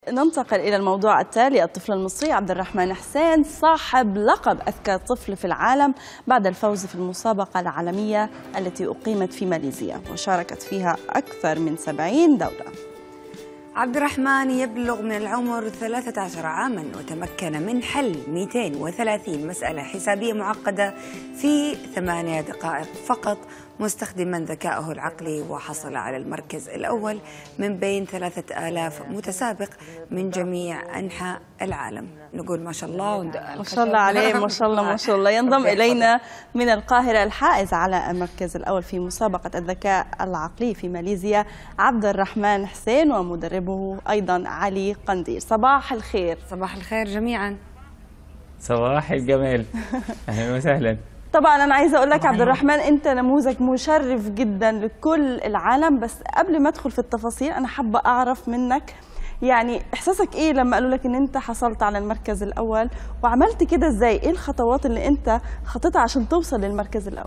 ننتقل إلى الموضوع التالي الطفل المصري عبد الرحمن حسين صاحب لقب أذكى طفل في العالم بعد الفوز في المسابقة العالمية التي أقيمت في ماليزيا وشاركت فيها أكثر من 70 دولة عبد الرحمن يبلغ من العمر 13 عاما وتمكن من حل 230 مسألة حسابية معقدة في ثمانية دقائق فقط مستخدما ذكائه العقلي وحصل على المركز الأول من بين ثلاثة آلاف متسابق من جميع أنحاء العالم نقول ما شاء الله وندق ما شاء الله عليه ما شاء الله ما شاء الله ينضم أوكي، إلينا من القاهرة الحائز على المركز الأول في مسابقة الذكاء العقلي في ماليزيا عبد الرحمن حسين ومدربه أيضا علي قنديل صباح الخير صباح الخير جميعا صباح الجمال اهلا وسهلا طبعا انا عايزه اقول لك عبد الرحمن انت نموذج مشرف جدا لكل العالم بس قبل ما ادخل في التفاصيل انا حابه اعرف منك يعني احساسك ايه لما قالوا لك ان انت حصلت على المركز الاول وعملت كده ازاي ايه الخطوات اللي انت خطيتها عشان توصل للمركز الاول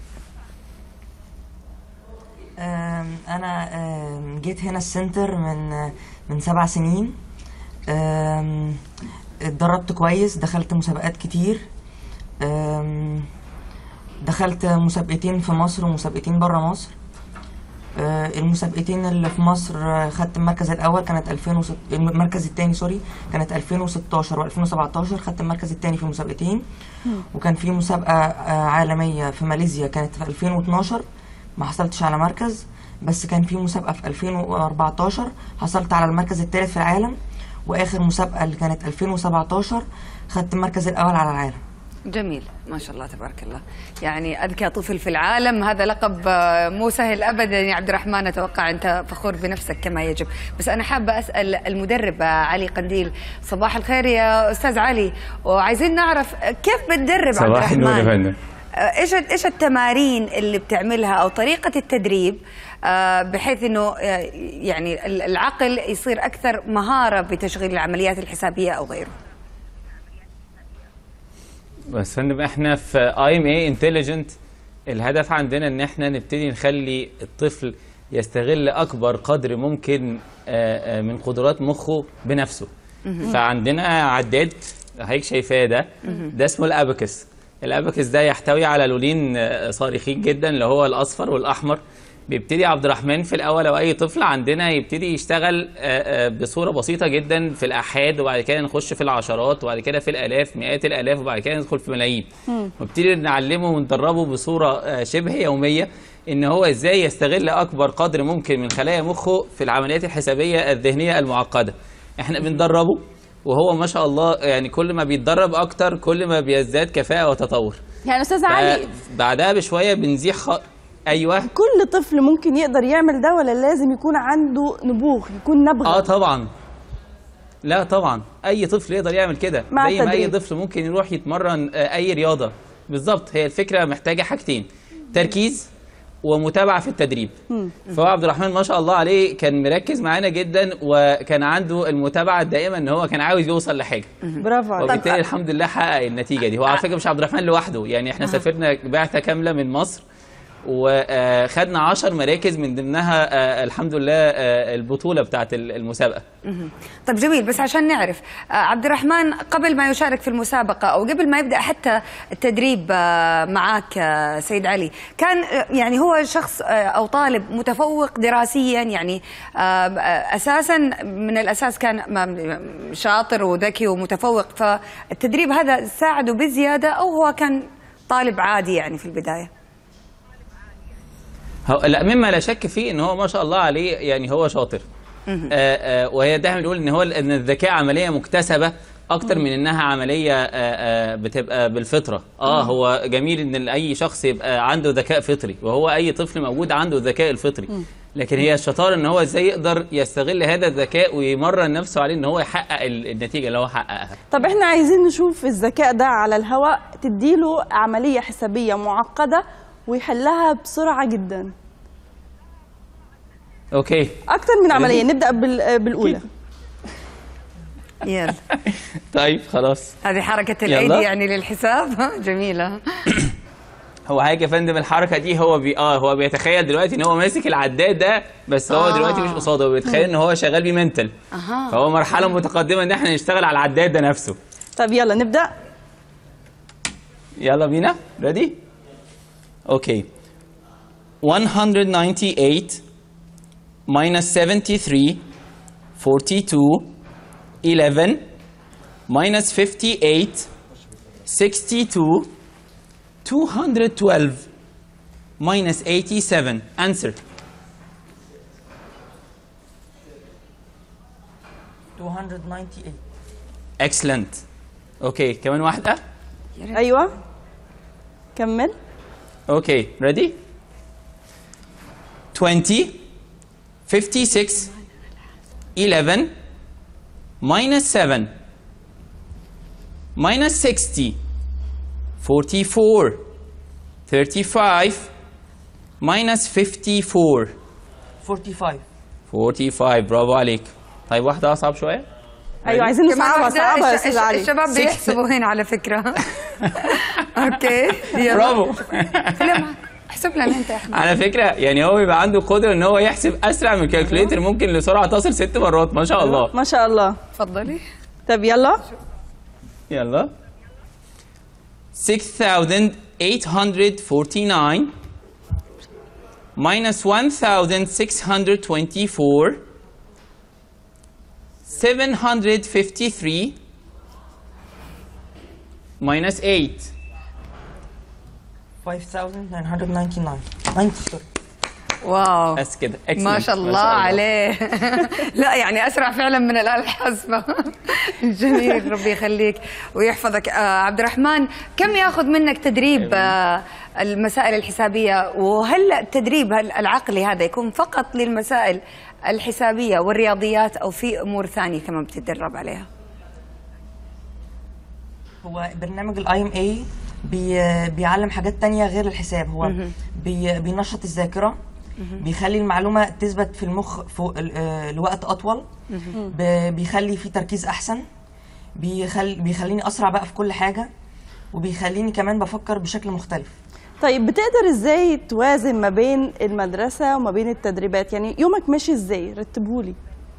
أم، أنا أم، جيت هنا السنتر من من سبع سنين أم، اتدربت كويس دخلت مسابقات كتير أم، دخلت مسابقتين في مصر ومسابقتين برا مصر أه، المسابقتين اللي في مصر أه، خدت المركز الأول كانت 2006 المركز الثاني سوري كانت 2016 و2017 خدت المركز الثاني في المسابقتين وكان في مسابقة أه، عالمية في ماليزيا كانت في 2012 ما حصلتش على مركز بس كان في مسابقة في 2014 حصلت على المركز الثالث في العالم وآخر مسابقة اللي كانت 2017 خدت المركز الأول على العالم جميل ما شاء الله تبارك الله يعني أذكى طفل في العالم هذا لقب آه، مو سهل أبدا يا عبد الرحمن أتوقع أنت فخور بنفسك كما يجب بس أنا حابة أسأل المدرب آه، علي قنديل صباح الخير يا أستاذ علي وعايزين نعرف آه، كيف بتدرب عبد صباح النور يا الرحمن فندم آه، ايش ايش التمارين اللي بتعملها او طريقه التدريب آه، بحيث انه آه، يعني ال- العقل يصير اكثر مهاره بتشغيل العمليات الحسابيه او غيره بس فندم احنا في اي ام اي انتليجنت الهدف عندنا ان احنا نبتدي نخلي الطفل يستغل اكبر قدر ممكن آه، آه، من قدرات مخه بنفسه فعندنا عداد هيك شايفاه ده ده اسمه الاباكس الاباكس ده يحتوي على لونين آه، صارخين جدا اللي هو الاصفر والاحمر بيبتدي عبد الرحمن في الاول او اي طفل عندنا يبتدي يشتغل آه، آه، بصوره بسيطه جدا في الاحاد وبعد كده نخش في العشرات وبعد كده في الالاف مئات الالاف وبعد كده ندخل في ملايين وابتدي نعلمه وندربه بصوره آه، شبه يوميه ان هو ازاي يستغل اكبر قدر ممكن من خلايا مخه في العمليات الحسابيه الذهنيه المعقده احنا بندربه وهو ما شاء الله يعني كل ما بيتدرب اكتر كل ما بيزداد كفاءه وتطور يعني استاذ علي بعدها بشويه بنزيح خ... ايوه كل طفل ممكن يقدر يعمل ده ولا لازم يكون عنده نبوغ يكون نبغه اه طبعا لا طبعا اي طفل يقدر يعمل كده مع زي ما اي التدريب. طفل ممكن يروح يتمرن آه، اي رياضه بالظبط هي الفكره محتاجه حاجتين تركيز ومتابعه في التدريب فهو عبد الرحمن ما شاء الله عليه كان مركز معانا جدا وكان عنده المتابعه الدائمه ان هو كان عاوز يوصل لحاجه برافو عليك وبالتالي الحمد لله حقق النتيجه دي هو على فكره مش عبد الرحمن لوحده يعني احنا سافرنا بعثه كامله من مصر وخدنا 10 مراكز من ضمنها آه، الحمد لله آه، البطوله بتاعت المسابقه طيب جميل بس عشان نعرف آه، عبد الرحمن قبل ما يشارك في المسابقة أو قبل ما يبدأ حتى التدريب آه، معك آه، سيد علي كان آه، يعني هو شخص آه، أو طالب متفوق دراسيا يعني آه، آه، أساسا من الأساس كان ما- شاطر وذكي ومتفوق فالتدريب هذا ساعده بزيادة أو هو كان طالب عادي يعني في البداية هو لا مما لا شك فيه ان هو ما شاء الله عليه يعني هو شاطر آه آه وهي دايما بنقول ان هو ان الذكاء عمليه مكتسبه اكتر من انها عمليه آه آه بتبقى بالفطره اه هو جميل ان اي شخص يبقى عنده ذكاء فطري وهو اي طفل موجود عنده الذكاء الفطري لكن هي الشطاره ان هو ازاي يقدر يستغل هذا الذكاء ويمرن نفسه عليه ان هو يحقق ال- النتيجه اللي هو حققها طب احنا عايزين نشوف الذكاء ده على الهواء تديله عمليه حسابيه معقده ويحلها بسرعه جدا اوكي اكتر من عمليه نبدا بال- بالاولى يلا طيب خلاص هذه حركة يلا. الأيدي يعني للحساب ها، جميلة هو هيك يا فندم الحركه دي هو بي اه هو بيتخيل دلوقتي ان هو ماسك العداد ده بس هو آه. آه. دلوقتي مش قصاده هو بيتخيل ان هو شغال بيه منتل أها. فهو مرحله متقدمه ان احنا نشتغل على العداد ده نفسه طب يلا نبدا يلا بينا ريدي اوكي 198 minus 73 42 11 minus 58 62 212 minus 87 answer 298 excellent اوكي كمان واحده ايوه كمل Okay, ready? 20, 56, 11, minus 7, minus 60, 44, 35, minus 54. 45 45 برافو عليك. طيب واحدة أصعب شوية؟ ايوه عايزين كمان نصعبها واحدة. صعبها يا الش- استاذ الش- علي الشباب Six- بيحسبوا هنا على فكرة اوكي يلا برافو. لا ما- احسب لنا انت يا احمد على فكرة يعني هو بيبقى عنده قدرة إن هو يحسب أسرع من الكالكوليتر ممكن لسرعة تصل ست مرات ما شاء الله. ما شاء الله تفضلي طب يلا يلا 6849 minus 1624 753 minus 8 5999 90 sorry. واو بس كده ما Excellent. شاء الله عليه لا يعني اسرع فعلا من الاله الحاسبه جميل ربي يخليك ويحفظك آه عبد الرحمن كم ياخذ منك تدريب آه المسائل الحسابيه وهل التدريب هل- العقلي هذا يكون فقط للمسائل الحسابيه والرياضيات او في امور ثانيه كمان بتتدرب عليها هو برنامج الاي ام اي بيعلم حاجات تانية غير الحساب هو بي بينشط الذاكرة بيخلي المعلومة تثبت في المخ فوق ال- آه، لوقت أطول ب- بيخلي في تركيز أحسن بيخل بيخليني أسرع بقى في كل حاجة وبيخليني كمان بفكر بشكل مختلف طيب بتقدر ازاي توازن ما بين المدرسه وما بين التدريبات يعني يومك ماشي ازاي رتبهولي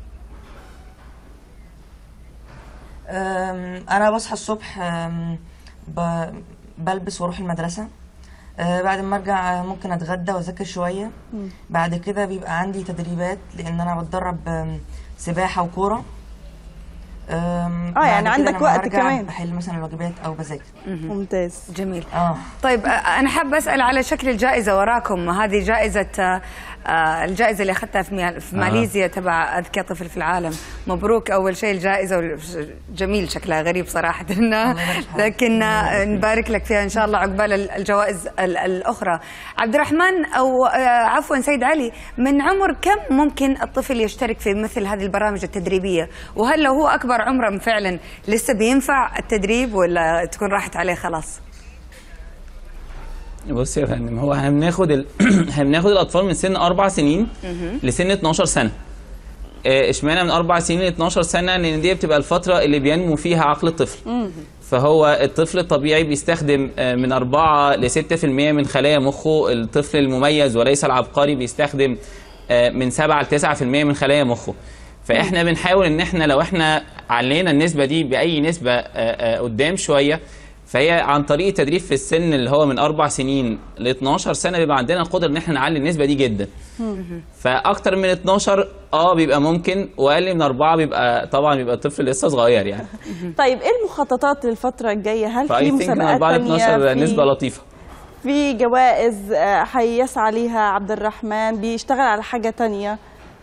أم، انا بصحى الصبح أم، ب- بلبس واروح المدرسه أه، بعد ما ارجع أه، ممكن اتغدى واذاكر شويه بعد كده بيبقى عندي تدريبات لان انا بتدرب أم، سباحه وكوره أم، بعد يعني كده عندك لما وقت برجع كمان. بحل مثلا الواجبات او بذاكر ممتاز جميل اه طيب آه، انا حابه اسال على شكل الجائزه وراكم هذه جائزه آه، آه، الجائزه اللي اخذتها في ميا- في آه. ماليزيا تبع اذكى طفل في العالم مبروك اول شيء الجائزه وال- جميل شكلها غريب صراحه لكن آه، نبارك لك فيها ان شاء الله عقبال ال- الجوائز ال- الاخرى عبد الرحمن او آه، عفوا سيد علي من عمر كم ممكن الطفل يشترك في مثل هذه البرامج التدريبيه وهل لو هو اكبر عمرا فعلا لسه بينفع التدريب ولا تكون راحت عليه خلاص بص يا فندم هو احنا بناخد ال... احنا بناخد الاطفال من سن اربع سنين لسن 12 سنه آه، اشمعنى من اربع سنين ل 12 سنه لان دي بتبقى الفتره اللي بينمو فيها عقل الطفل فهو الطفل الطبيعي بيستخدم آه، من 4 ل 6% من خلايا مخه الطفل المميز وليس العبقري بيستخدم آه، من 7 ل 9% من خلايا مخه فاحنا بنحاول ان احنا لو احنا علينا النسبه دي باي نسبه آه، آه، قدام شويه فهي عن طريق التدريب في السن اللي هو من اربع سنين ل 12 سنه بيبقى عندنا القدره ان احنا نعلي النسبه دي جدا. فاكتر من 12 اه بيبقى ممكن واقل من اربعه بيبقى طبعا بيبقى الطفل لسه صغير يعني. طيب ايه المخططات للفتره الجايه هل فاي في ثينك من مسابقات 4 ل 12 تانية نسبه في, لطيفه. في جوائز آه، هيسعى ليها عبد الرحمن بيشتغل على حاجه تانية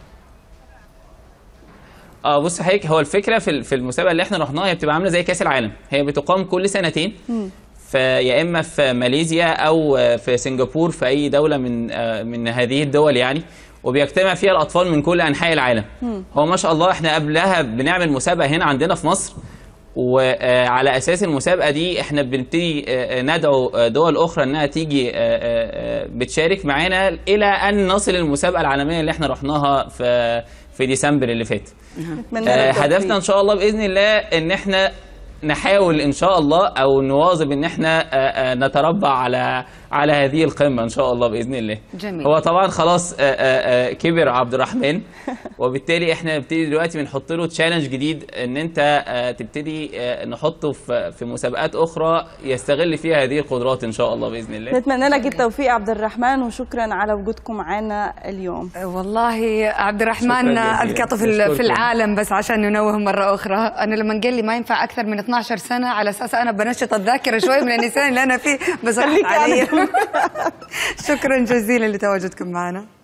اه بص حضرتك هو الفكره في ال- في المسابقه اللي احنا رحناها هي بتبقى عامله زي كاس العالم هي بتقام كل سنتين فيا اما في ماليزيا او آه، في سنغافور في اي دوله من آه، من هذه الدول يعني وبيجتمع فيها الاطفال من كل انحاء العالم هو ما شاء الله احنا قبلها بنعمل مسابقه هنا عندنا في مصر وعلى اساس المسابقه دي احنا بنبتدي آه، آه، ندعو آه، دول اخرى انها تيجي آه، آه، آه، بتشارك معانا الى ان نصل المسابقه العالميه اللي احنا رحناها في في ديسمبر اللي فات نتمنى آه، لك التوفيق. هدفنا ان شاء الله باذن الله ان احنا نحاول ان شاء الله او نواظب ان احنا آه، آه، نتربع على على هذه القمه ان شاء الله باذن الله جميل. هو طبعا خلاص آه، آه، آه، كبر عبد الرحمن وبالتالي احنا نبتدي دلوقتي بنحط له تشالنج جديد ان انت آه، تبتدي آه، نحطه في في مسابقات اخرى يستغل فيها هذه القدرات ان شاء الله باذن الله نتمنى لك التوفيق يا عبد الرحمن وشكرا على وجودكم معنا اليوم والله عبد الرحمن شكراً جزيلاً. اذكى طفل نشكركم. في العالم بس عشان ننوه مره اخرى انا لما قال لي ما ينفع اكثر من 12 سنه على اساس انا بنشط الذاكره شوي من النسان اللي انا فيه بس راحت خليكي علي على شكرا جزيلا لتواجدكم معنا